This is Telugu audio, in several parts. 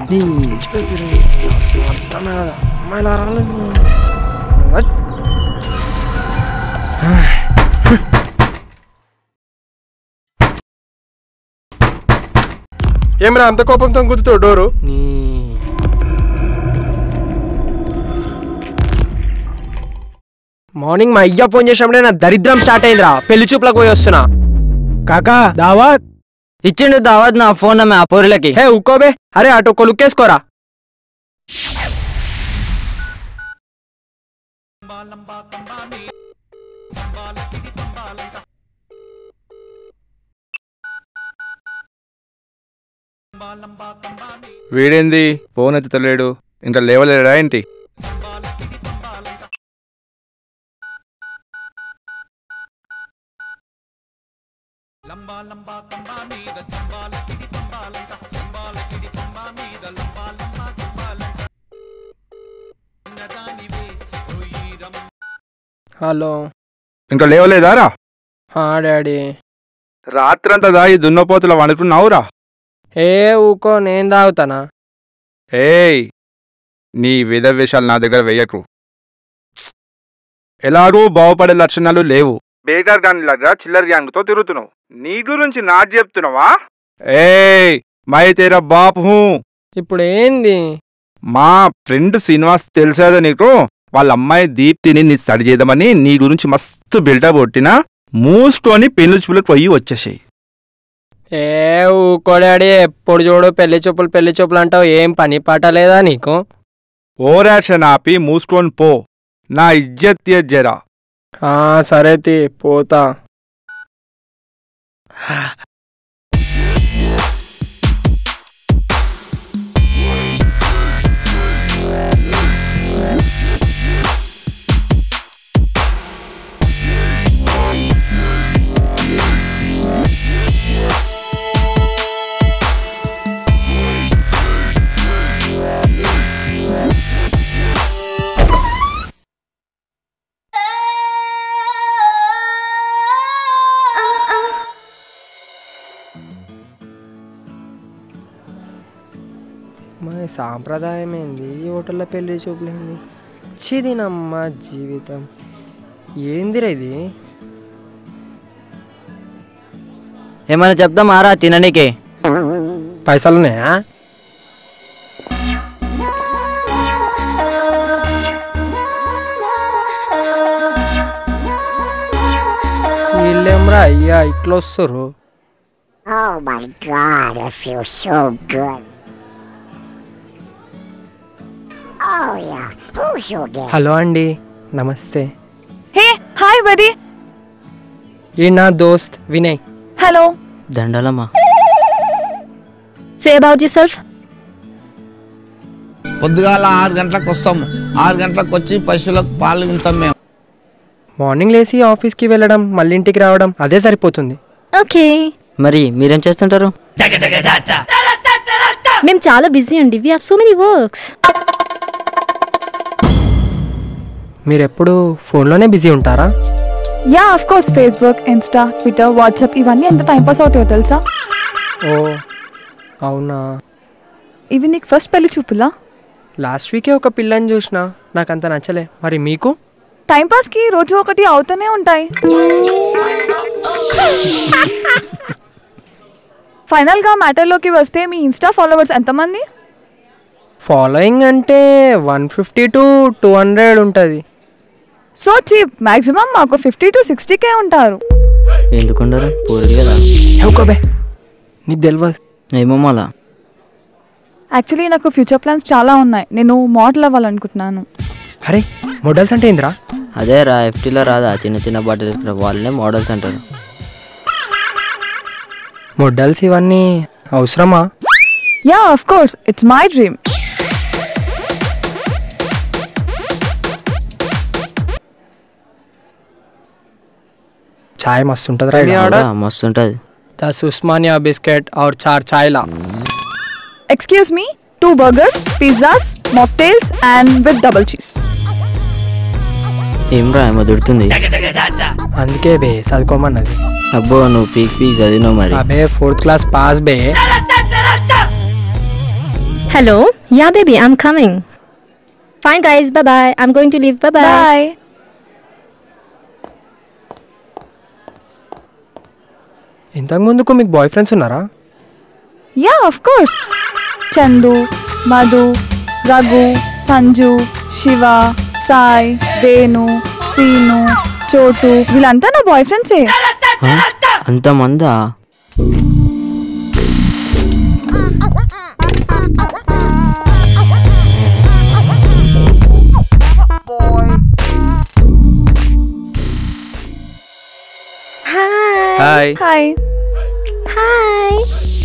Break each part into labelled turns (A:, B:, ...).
A: నీ చేతులు అర్థమే కదా అమ్మాయిలు రాలేదు
B: ఏమరా అంత కోపంతో గుద్దుతావు డోరు
A: నీ మార్నింగ్ మా అయ్య ఫోన్ చేసినప్పుడే నా దరిద్రం స్టార్ట్ అయిందిరా పెళ్లి చూపులకు పోయి వస్తున్నా
C: కాకా దావత్
D: ఇచ్చిండు దావత్ నా ఫోన్ నమ్మే ఆ పోరులకి
A: హే ఉక్కోబే అరే అటు ఒక్క లుక్కేసుకోరా
E: వీడేంది ఫోన్ ఎత్తుతలేడు ఇంకా లేవలేడా ఏంటి
A: హలో
E: ఇంకా లేవలేదారా
A: హా డాడీ
E: రాత్రంతా దాగి దున్నపోతుల వండుకున్నావురా
A: ఏ ఊకో నేను తాగుతానా
E: ఏయ్ నీ విధ విషయాలు నా దగ్గర వెయ్యకు ఎలాగూ బాగుపడే లక్షణాలు లేవు బేకార్ గాని లాగా చిల్లర గ్యాంగ్తో తిరుగుతున్నావు నీ గురించి నాకు చెప్తున్నావా ఏయ్ మై తేరా బాప్ హూ
A: ఇప్పుడు ఏంది
E: మా ఫ్రెండ్ శ్రీనివాస్ తెలిసేదా నీకు వాళ్ళ అమ్మాయి దీప్తిని నీ స్టడీ చేద్దామని నీ గురించి మస్తు బిల్డప్ కొట్టినా మూసుకొని పెళ్లి చూపులకు పోయి వచ్చేసాయి
A: ఏ ఊకో డాడీ ఎప్పుడు చూడు పెళ్లి చూపులు పెళ్లి చూపులు అంటావు ఏం పని పాట లేదా నీకు
E: ఓరాక్షన్ ఆపి మూసుకొని పో నా ఇజ్జత్ తీయ్ జరా
A: ఆ సరే తీ పోతా మా సాంప్రదాయం ఏంది ఈ హోటల్లో పెళ్లి చూపులేంది చిదినమ్మ జీవితం ఏందిరా ఇది
D: ఏమైనా చెప్దాం ఆరా తిననీకి
A: పైసలు ఉన్నాయా వీళ్ళేమ్రా అయ్యా ఇట్లా వస్తారు
F: Oh my god, I feel so good. Oh yeah, who's your dad?
A: Hello అండి నమస్తే
G: హే హాయ్ బడి
A: ఈ నా దోస్త్ వినయ్
G: హలో
D: దండలమ్మా
G: సే అబౌట్ యూర్ సెల్ఫ్
H: పొద్దుగాల ఆరు గంటలకు వస్తాము ఆరు గంటలకు వచ్చి పశువులకు పాలు వింటాం మేము
A: మార్నింగ్ లేచి ఆఫీస్కి వెళ్ళడం మళ్ళీ ఇంటికి రావడం అదే సరిపోతుంది
G: ఓకే
D: మరి మీరేం చేస్తుంటారు
G: మేము చాలా బిజీ అండి we are so many works
A: మీరు ఎప్పుడు ఫోన్లోనే బిజీ ఉంటారా
I: yeah of course Facebook Insta Twitter WhatsApp ఇవన్నీ ఎంత టైం పాస్ అవుతాయో తెలుసా
A: ఓ అవునా
I: ఇవి నీకు ఫస్ట్ పెళ్లి చూపులా
A: లాస్ట్ వీకే ఒక పిల్లని చూసిన నాకు అంత నచ్చలే మరి మీకు
I: టైం పాస్ కి రోజు ఒకటి అవుతూనే ఉంటాయి ఫైనల్ గా మ్యాటర్లోకి వస్తే మీ ఇన్స్టా ఫాలోవర్స్ ఎంతమంది
A: ఫాలోయింగ్ అంటే one fifty to two hundred ఉంటుంది
I: సో చీప్ మాక్సిమం మాకు ఫిఫ్టీ టు సిక్స్టీ కే ఉంటారు
D: ఎందుకుండరు పోరులు కదా
A: ఎవకోబే నీకు తెలియదు
D: ఏమో మళ్ళా
I: యాక్చువల్లీ నాకు ఫ్యూచర్ ప్లాన్స్ చాలా ఉన్నాయి నేను మోడల్ అవ్వాలనుకుంటున్నాను
A: అరే మోడల్స్ అంటే ఏందిరా
D: అదే రా ఎఫ్టీలో రాదా చిన్న చిన్న బట్టలు వేసుకునే వాళ్ళనే మోడల్స్ అంటారు
A: మోడల్స్ ఇవన్నీ అవసరమా
I: yeah of course it's my dream
A: చాయ్ మస్తు ఉంటుంది
D: అవునా, మస్తు ఉంటుంది
A: దస్ ఉస్మానియా బిస్కెట్ और चार चाय ला
I: excuse me two burgers pizzas mocktails and with double cheese
D: ఏం రా ఏమో దొరుకుతుంది
A: అందుకే బే చదువుకోమన్నది
D: అబ్బో నువ్వు పీక్ పీక్ చదివినావు మరి
A: అబే ఫోర్త్ క్లాస్ పాస్ బే
G: Hello? Yeah, baby, I'm coming. Fine, guys. Bye bye. I'm going to leave. Bye bye.
I: Bye
A: ఇంతకు ముందుకు మీకు బాయ్ ఫ్రెండ్స్ ఉన్నారా
I: yeah of course Chandu Madhu Raghu Sanju Shiva Sai Venu Seenu Chotu వీళ్ళంతా నా బాయ్ ఫ్రెండ్సే
D: అంతమందా
A: హాయ్
I: హాయ్
G: Hi.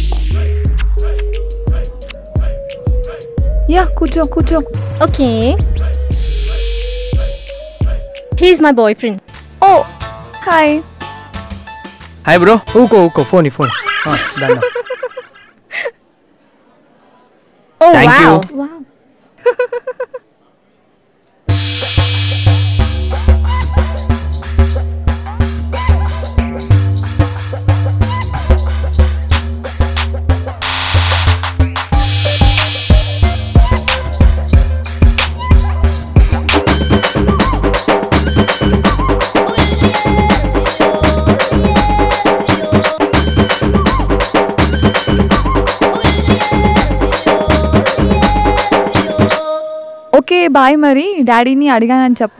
I: యా కూర్చో కూర్చో
G: Okay. He's my boyfriend.
I: Oh hi
A: hi bro ఊకో ఊకో ఫోన్ ఫోన్ దండ
G: Oh,
A: Thank
G: wow.
A: you.
G: Wow.
I: Okay bye మరి డాడీని అడిగానని చెప్పు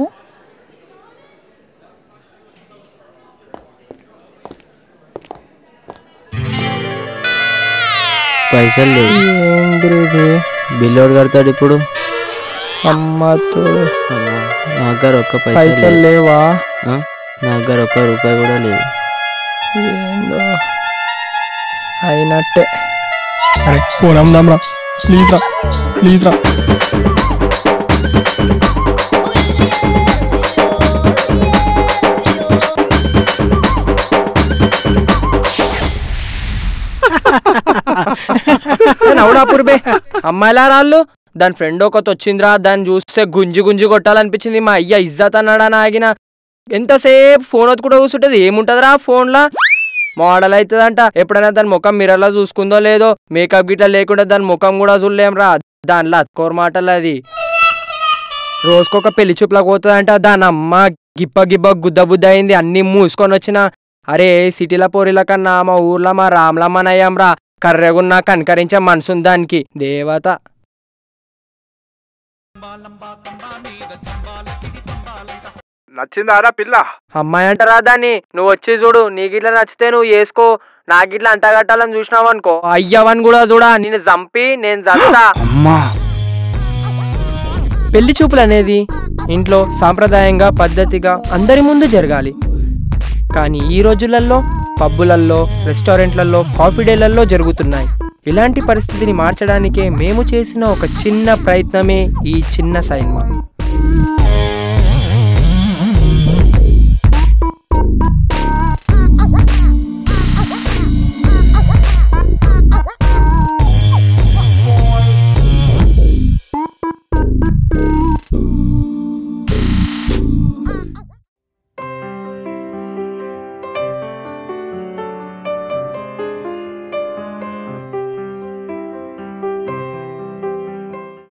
D: పైసలు లేవు
A: ఏంద్రిది
D: బిల్లు ఎవడు కడతాడు ఇప్పుడు
A: అమ్మ తోడు
D: అమ్మా, నా దగ్గర ఒక్క పైసలు
A: పైసలు
D: లేవు.
A: లేవా
D: ఆ? నా దగ్గర ఒక్క రూపాయి కూడా లేదు
A: ఏందో అయినట్టే అరే ఫోన్ అమ్దాం రా ప్లీజ్ రా ప్లీజ్ రా నవ్వుడాపురు బే అమ్మాయిలా రాళ్ళు దాని ఫ్రెండ్ ఒకటి వచ్చిందిరా దాన్ని చూస్తే గుంజి గుంజి కొట్టాలనిపించింది మా అయ్య ఇజ్జత్ అన్నాడా ఆగిన ఎంతసేపు ఫోన్ వచ్చి కూడా కూర్చుంటది ఏముంటదిరా ఫోన్లా మోడల్ అవుతుందంట ఎప్పుడైనా దాని ముఖం మిర్రర్లో చూసుకుందో లేదో మేకప్ గిట్లా లేకుండా దాని ముఖం కూడా చూడలేంరా దానిలో అత్కోర మాటలు అది రోజుకొక పెళ్లి చూపులకు పోతుందంట దాని అమ్మ గిప్ప గిబ్బ గుద్ద బుద్ద అయింది అన్ని మూసుకొని వచ్చిన అరే సిటీల పోరిల కన్నా మా ఊర్లో మా రామ్లమ్మనయ్యాంరా కర్రెగున్నా కనకరించే మనసుంది దానికి దేవత
E: నచ్చిందారా పిల్ల
A: అమ్మాయి అంటారా దాన్ని నువ్వు వచ్చి చూడు నీకు ఇట్లా నచ్చితే నువ్వు వేసుకో నాకు ఇట్లా అంటగట్టాలని చూసినావు అనుకో అయ్యవని కూడా చూడా నేను చంపి నేను చస్తా
E: అమ్మా
A: పెళ్లి చూపులు అనేది ఇంట్లో సాంప్రదాయంగా పద్ధతిగా అందరి ముందు జరగాలి కానీ ఈ రోజులలో పబ్బులల్లో రెస్టారెంట్లలో కాఫీ డేలలో జరుగుతున్నాయి ఇలాంటి పరిస్థితిని మార్చడానికే మేము చేసిన ఒక చిన్న ప్రయత్నమే ఈ చిన్న సైన్మా